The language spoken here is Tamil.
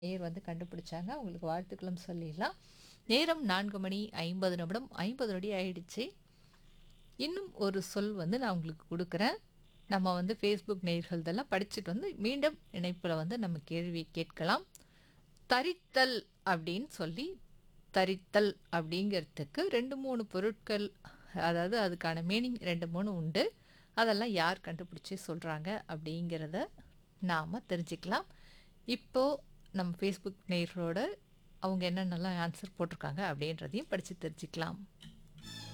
நேயர் வந்து கண்டுபிடிச்சாங்க. அவங்களுக்கு வாழ்த்துக்களும் சொல்லிடலாம். நேரம் 4 மணி 50 நிமிடம் 50 நொடி ஆயிடுச்சு. இன்னும் ஒரு சொல் வந்து நான் உங்களுக்கு குடுக்குறேன். நம்ம வந்து Facebook நேயர்களதெல்லாம் படிச்சுட்டு வந்து மீண்டும் இணைப்புல வந்து நம்ம கேள்வி கேட்கலாம். தரித்தல் அப்படின்னு சொல்லி தரித்தல் அப்படிங்கிறதுக்கு 2, 3 பொருட்கள் அதாவது அதுக்கான மீனிங் 2, 3 உண்டு. அதெல்லாம் யார் கண்டுபிடிச்சு சொல்றாங்க அப்படிங்கிறத நாம தெரிஞ்சுக்கலாம். இப்போ நம்ம Facebook நேயர்களோட அவங்க என்னென்னலாம் ஆன்சர் போட்டிருக்காங்க அப்படின்றதையும் படிச்சு தெரிஞ்சுக்கலாம்.